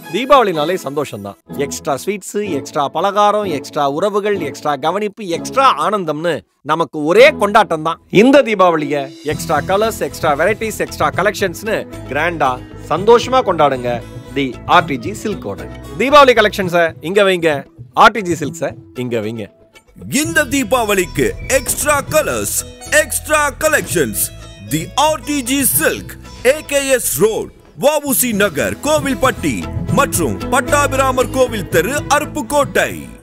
தீபாவளினாலே சந்தோஷம் தான் extra sweets extra பலகாரம் எக்ஸ்ட்ரா உறவுகள் எக்ஸ்ட்ரா கவனிப்பு எக்ஸ்ட்ரா ஆனந்தம்னு நமக்கு ஒரே கொண்டாட்டம் தான் இந்த தீபாவளிய extra colours extra varieties extra கலெக்ஷன்ஸ்னு கிராண்டா சந்தோஷமா கொண்டாடுங்க தி ஆர்டிஜி சில்கோட தீபாவளி கலெக்ஷன்ஸை இங்க வைங்க ஆர்டிஜி சில்க்ஸை இங்க வைங்க இந்த தீபாவளிக்கு extra colours extra collections the RTG silk AKS road VOC Nagar Kovilpatti மற்றும் பட்டாபிராமர் கோவில் தெரு அருப்புக்கோட்டை